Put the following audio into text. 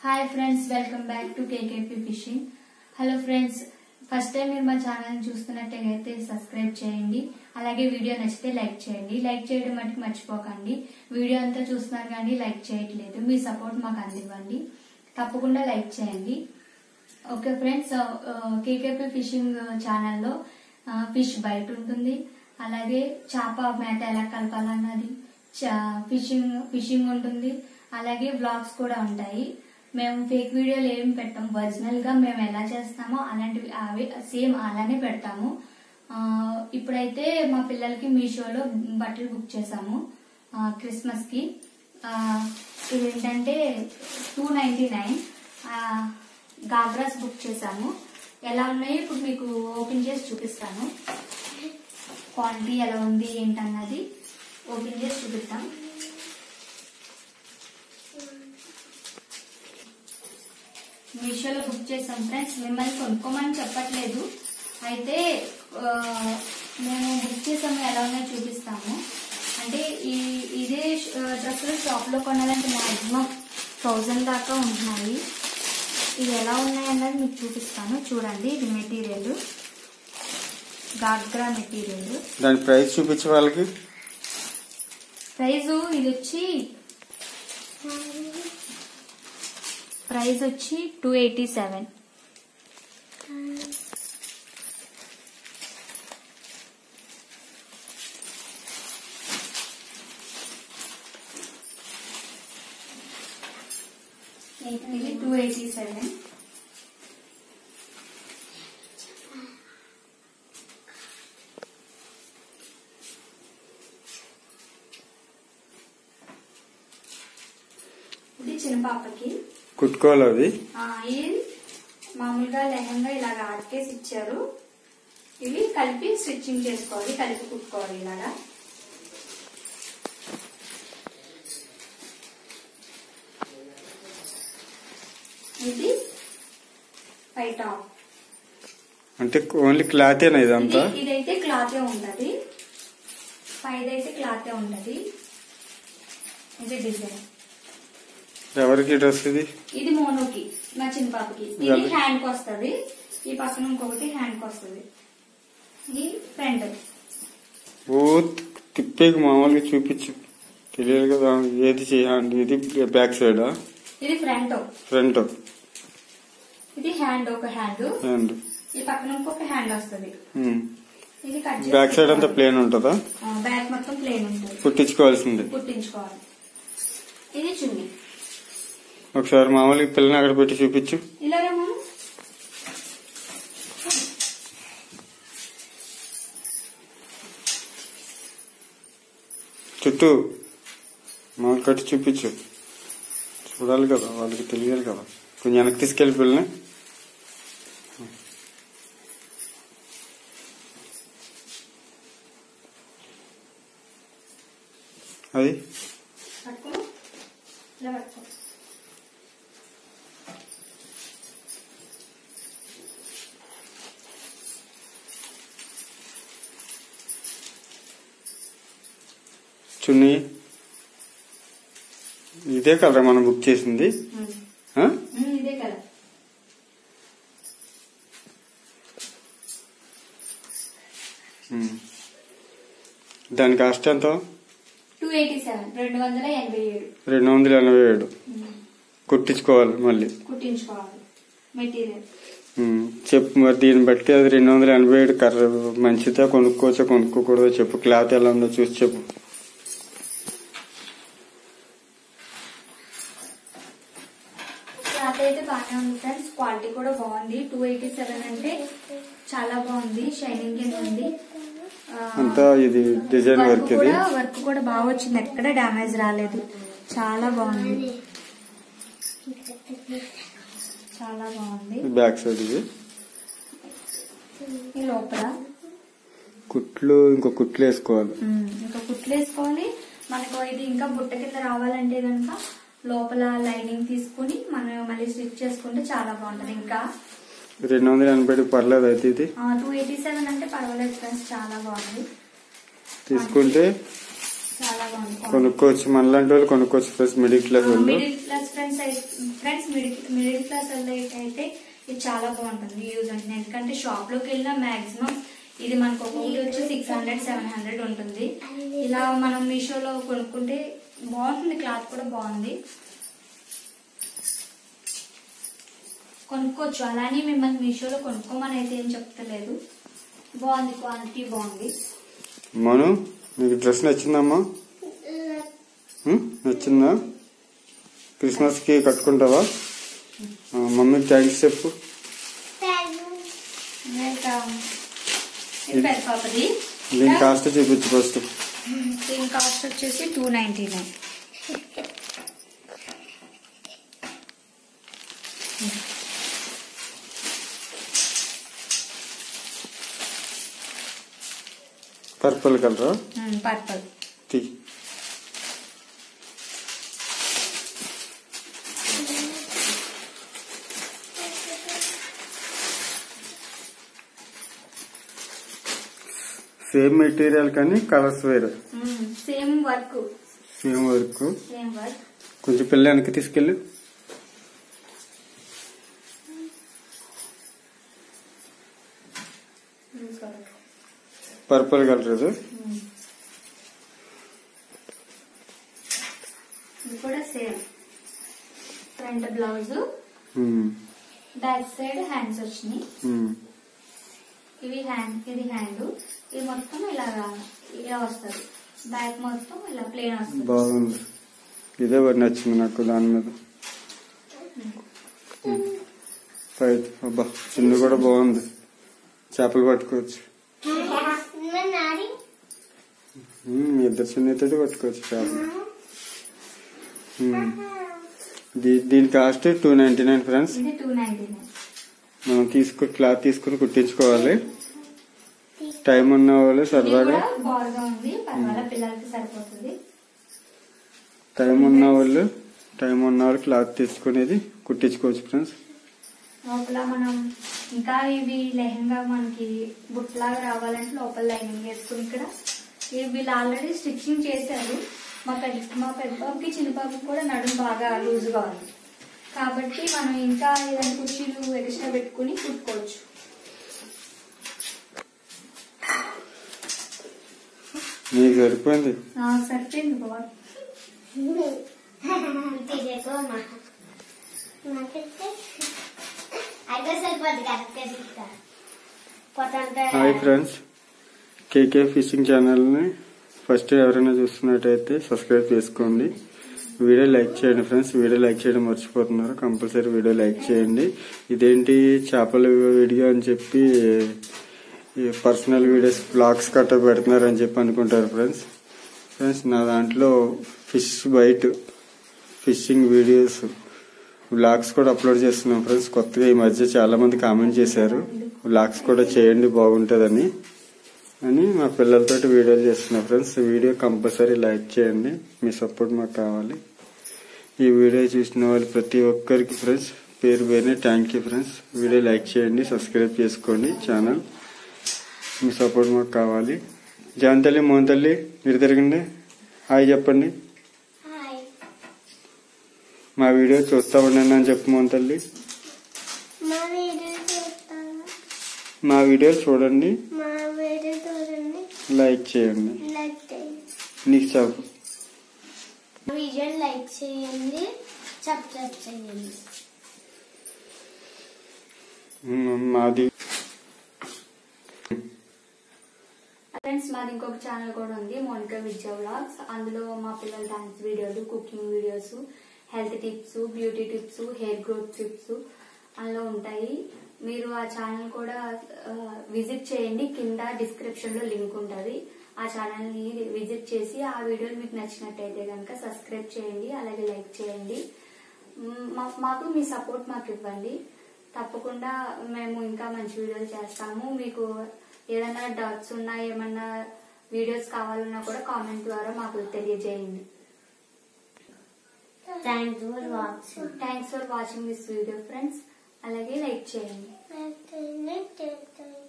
Hi friends welcome back to KKP fishing hello friends first time మీరు మా channel చూస్తున్నట్టయితే subscribe చేయండి అలాగే వీడియో నచ్చితే లైక్ చేయండి లైక్ చేయడం మటుకు మర్చిపోకండి వీడియో అంతా చూస్తున్నారు కానీ లైక్ చేయట్లేదు మీ సపోర్ట్ మాకు అందివ్వండి తప్పకుండా లైక్ చేయండి ఓకే ఫ్రెండ్స్ కేకేపీ ఫిషింగ్ ఛానల్లో ఫిష్ బయట ఉంటుంది అలాగే చేప మేత ఎలా కలపాలన్నది చా- ఫిషింగ్ ఫిషింగ్ ఉంటుంది అలాగే బ్లాగ్స్ కూడా ఉంటాయి మేము ఫేక్ వీడియోలు ఏం పెట్టాం ఒరిజినల్ గా మేము ఎలా చేస్తామో అలాంటివి అవి సేమ్ అలానే పెడతాము ఆ, ఇప్పుడైతే మా పిల్లలకి మీషోలో బట్టలు బుక్ చేసాము క్రిస్మస్ కి ఆ, ఇదేంటంటే two ninety nine ghagras book చేసాము ఎలా ఉన్నాయో ఇప్పుడు మీకు ఓపెన్ చేసి చూపిస్తాను క్వాలిటీ ఎలా ఉంది ఏంటన్నది ఓపెన్ చేసి చూపిస్తాం మీషోలో బుక్ చేసాం ఫ్రెండ్స్ మిమ్మల్ని కొనుక్కోమని చెప్పట్లేదు అయితే ఆ, మేము బుక్ చేసాము ఎలా ఉన్నాయో చూపిస్తాము అంటే ఈ ఇదే డ్రెస్సులు షాప్ లో కొనాలంటే మాక్సిమం థౌజండ్ దాకా ఉంటున్నాయి ఇవి ఎలా ఉన్నాయన్నది మీకు చూపిస్తాను చూడండి ఇది మెటీరియల్ గాగ్రా మెటీరియల్ దాని ప్రైస్ చూపించే వాళ్ళకి ప్రైజ్ ఇది వచ్చి ప్రైస్ వచ్చి టూ ఎయిటీ సెవెన్ ఇది టూ ఎయిటీ సెవెన్ ఇది చిన్న పాపకి కుట్టుకోవాలి అవి ఆ, ఇది మామూలుగా లెహంగా ఇలాగ ఆర్కేసి ఇచ్చారు ఇవి కలిపి స్టిచ్చింగ్ చేసుకోవాలి కలిపి కుట్టుకోవాలి ఇలాగా ఇది పై టాప్ అంటే ఓన్లీ క్లాతేనా ఇదంతా ఇది- ఇదైతే క్లాతే ఉంటది పైదైతే క్లాతే ఉంటది ఇది డిజైన్ ఎవరికి డ్రెస్ ఇది ఇది మోనోకి మా చిన్న పాపకి ఇది ఇవాళ- హ్యాండ్ కి వస్తుంది ఈ పక్కన ఇంకొకటి హ్యాండ్ కి వస్తుంది ఇది ఫ్రంట్ ఓ తిప్పేకి మామూలుగా చూపించు తెలియదు కదా ఏది చేయండి ఇది బ్యాక్ సైడ్ ఇది ఫ్రంట్ ఫ్రంట్ ఇది హ్యాండ్ ఒక హ్యాండ్ అండ్ ఈ పక్కన ఇంకొక హ్యాండ్ వస్తుంది ఇది కట్ బ్యాక్ సైడ్ అంతా ప్లేన్ ఉంటుందా బ్యాక్ మొత్తం ప్లేన్ ఉంటుంది కుట్టించుకోవాల్సిందే కుట్టించుకోవాలి ఇది చున్నీ ఒకసారి మామూలుగా పిల్లని అక్కడ పెట్టి చూపించు ఇలాగే మనం చుట్టూ మామూలు కట్టి చూపించు చూడాలి కదా వాళ్ళకి తెలియాలి కదా కొంచెం వెనక్కి తీసుకెళ్ళి పిల్లని అది పట్టుకో ఇలా పట్టుకో చున్నీ ఇదే కలర్ మనం బుక్ చేసింది ఉమ్. ఆ? ఉమ్, ఇదే కదా ఉమ్. దాని కాస్ట్ ఎంత టూ ఎయిటీ సెవెన్ రెండు వందల ఎనభై ఏడు రెండు వందల ఎనభై ఏడు ఉమ్. కుట్టించుకోవాలి మళ్ళీ కుట్టించుకోవాలి మెటీరియల్ ఉమ్. చెప్పు మరి దీన్ని బట్టి అది రెండు వందల ఎనభై ఏడు కర్ర మంచిదా కొనుక్కోవచ్చా కొనుక్కోకూడదో చెప్పు క్లాత్ ఎలా ఉందో చూసి చెప్పు క్లాత్ అయితే బాగానే ఉంది ఫ్రెండ్స్ క్వాలిటీ కూడా బాగుంది టూ ఎయిటీ సెవెన్ అంటే చాలా బాగుంది షైనింగ్ కింద ఉంది ఆ, అంతా ఇది డిజైన్ వర్క్ వర్క్ ఇది కూడా వర్క్ కూడా బాగా వచ్చింది ఎక్కడ డ్యామేజ్ రాలేదు చాలా బాగుంది చాలా బాగుంది బ్యాక్ సైడ్ ఇది ఈ లోపల కుట్లు ఇంకో కుట్లు వేసుకోవాలి ఉమ్, ఇంకా కుట్లు వేసుకొని మనకు ఇది ఇంకా బుట్ట కింద రావాలంటే కనుక లోపల లైనింగ్ తీసుకుని మనం మళ్ళీ స్టిచ్ చేసుకుంటే చాలా బాగుంటది ఇంకా రెండు వందల ఎనభై ఏడు పర్లేదు అయితే ఇది టూ ఎయిటీ సెవెన్ అంటే పర్వాలేదు ఫ్రెండ్స్ చాలా బాగుంది తీసుకుంటే చాలా బాగుంది కొనుక్కోవచ్చు మనలాంటి వాళ్ళు కొనుక్కోవచ్చు ప్లస్ మిడిల్ క్లాస్ వాళ్ళు middle class friends friends middle middle class వాళ్ళకి అయితే ఇది చాలా బాగుంటుంది యూజ్ ఉంటుంది ఎందుకంటే షాప్ లోకి వెళ్ళినా మాక్సిమం ఇది మనకు ఒక్కొక్కటి వచ్చి సిక్స్ హండ్రెడ్ సెవెన్ హండ్రెడ్ ఉంటుంది ఇలా మనం మీషోలో కొనుక్కుంటే బాగుంటుంది క్లాత్ కూడా బాగుంది కొనుక్కోవచ్చు అలానే మిమ్మల్ని మీషోలో కొనుక్కోమని అయితే ఏం చెప్తలేదు బాగుంది క్వాలిటీ బాగుంది మను నీకు డ్రెస్ నచ్చిందమ్మా ఉం? నచ్చిందా క్రిస్మస్ కి కట్టుకుంటావా ఆ, మమ్మీకి థ్యాంక్స్ చెప్పు ఇంకా ఇది పెద్ద పాపది దీని కాస్ట్ చూపించు ఫస్ట్ దీని కాస్ట్ వచ్చేసి టూ నైన్టీ నైన్ పర్పుల్ కలరా పర్పల్ తీ సేమ్ మెటీరియల్ కానీ కలర్స్ వేరు same work same work same work కొంచెం పిల్ల వెనక్కి తీసుకెళ్ళు పర్పుల్ కలర్ ఇది ఇది కూడా same front blouse um, back side hands వచ్చినాయి ఉమ్. ఇవి హ్యాండ్ ఇది హ్యాండ్ ఇది మొత్తం ఇలాగా ఇలా వస్తుంది బ్యాక్ మొత్తం ఇలా ప్లేన్ వస్తుంది బాగుంది ఇదే మరి నచ్చింది నాకు దాని మీద పై- అబ్బా చిన్న కూడా బాగుంది చేపలు పట్టుకోవచ్చు ఉమ్, మీ ఇద్దరు చిన్నతోటి పట్టుకోవచ్చు చేపలు ఉమ్. దీ- దీని cost two ninety nine friends ఇది టూ నైన్టీ నైన్ మనం తీసుకు క్లాత్ తీసుకుని కుట్టించుకోవాలి టైం ఉన్న వాళ్ళు ఇది సరదాగా కూడా బాగా ఉంది పర్వాలేదు పిల్లలకి సరిపోతుంది టైం ఉన్న వాళ్ళు టైం ఉన్న వాళ్ళు క్లాత్ తీసుకునేది కుట్టించుకోవచ్చు ఫ్రెండ్స్ లోపల మనం ఇంకా ఇవి లెహంగా మనకి బుట్లాగా రావాలంటే లోపల లైనింగ్ వేసుకుని ఇక్కడ ఇవి వీళ్ళు ఆల్రెడీ స్టిచ్చింగ్ చేశారు మా పెద్ద మా పెద్ద బాబుకి చిన్న బాబుకి కూడా నడుము బాగా లూజ్గా ఉంది కాబట్టి మనం ఇంకా ఏదైనా కుర్చీలు ఎక్స్ట్రా పెట్టుకుని కుట్టుకోవచ్చు మీకు సరిపోయింది నాకు సరిపోయింది బాబు అయితే సరిపోద్ది కరెక్ట్గా చెప్తా పొట్టంతా హాయ్ ఫ్రెండ్స్ కేకే ఫిషింగ్ ఛానల్ని ఫస్ట్ ఎవరైనా చూస్తున్నట్టయితే సబ్స్క్రైబ్ చేసుకోండి వీడియో లైక్ చేయండి ఫ్రెండ్స్ వీడియో లైక్ చేయడం మర్చిపోతున్నారు కంపల్సరీ వీడియో లైక్ చేయండి ఇదేంటి చేపల వీడియో అని చెప్పి పర్సనల్ వీడియోస్ బ్లాగ్స్ కట్ట పెడుతున్నారు అని చెప్పి అనుకుంటారు ఫ్రెండ్స్ ఫ్రెండ్స్ నా దాంట్లో fish bite fishing videos vlogs కూడా అప్లోడ్ చేస్తున్నాం ఫ్రెండ్స్ కొత్తగా ఈ మధ్య చాలా మంది కామెంట్ చేశారు వ్లాగ్స్ కూడా చేయండి బాగుంటుందని అని మా పిల్లలతోటి వీడియోలు చేస్తున్నాం ఫ్రెండ్స్ వీడియో కంపల్సరీ లైక్ చేయండి మీ సపోర్ట్ మాకు కావాలి ఈ వీడియో చూసిన వాళ్ళు ప్రతి ఒక్కరికి ఫ్రెండ్స్ పేరు పేరునే thank you friends video like చేయండి సబ్స్క్రైబ్ చేసుకోండి ఛానల్ మీ సపోర్ట్ మాకు కావాలి జాన్ తల్లి మోహన్ తల్లి మీరు తిరగండి హాయ్ చెప్పండి హాయ్ మా వీడియో చూస్తా ఉండండి అని చెప్పు మోహన్ తల్లి మా వీడియో చూస్తాను మా వీడియో చూడండి మా వీడియో చూడండి లైక్ చేయండి లైక్ చేయండి నీకు చెప్పు మా వీడియో లైక్ చేయండి సబ్స్క్రైబ్ చేయండి మ్మ్, మాది ఫ్రెండ్స్ మాది ఇంకొక ఛానల్ కూడా ఉంది మోనికా విద్యా వ్లాగ్స్ అందులో మా పిల్లల డాన్స్ వీడియోలు cooking videos health tips beauty tips hair growth tips అందులో ఉంటాయి మీరు ఆ ఛానల్ కూడా విజిట్ చేయండి కింద డిస్క్రిప్షన్ లో లింక్ ఉంటుంది ఆ ఛానల్ ని విజిట్ చేసి ఆ వీడియోలు మీకు నచ్చినట్టయితే కనుక సబ్స్క్రైబ్ చేయండి అలాగే లైక్ చేయండి మ్, మా- మాకు మీ సపోర్ట్ మాకు ఇవ్వండి తప్పకుండా మేము ఇంకా మంచి వీడియోలు చేస్తాము మీకు ఏదైనా డౌట్స్ ఉన్నా ఏమన్నా వీడియోస్ కావాలన్నా కూడా కామెంట్ ద్వారా మాకు తెలియజేయండి thank you for watching thanks for watching this video friends అలాగే లైక్ చేయండి లైక్ చేయండి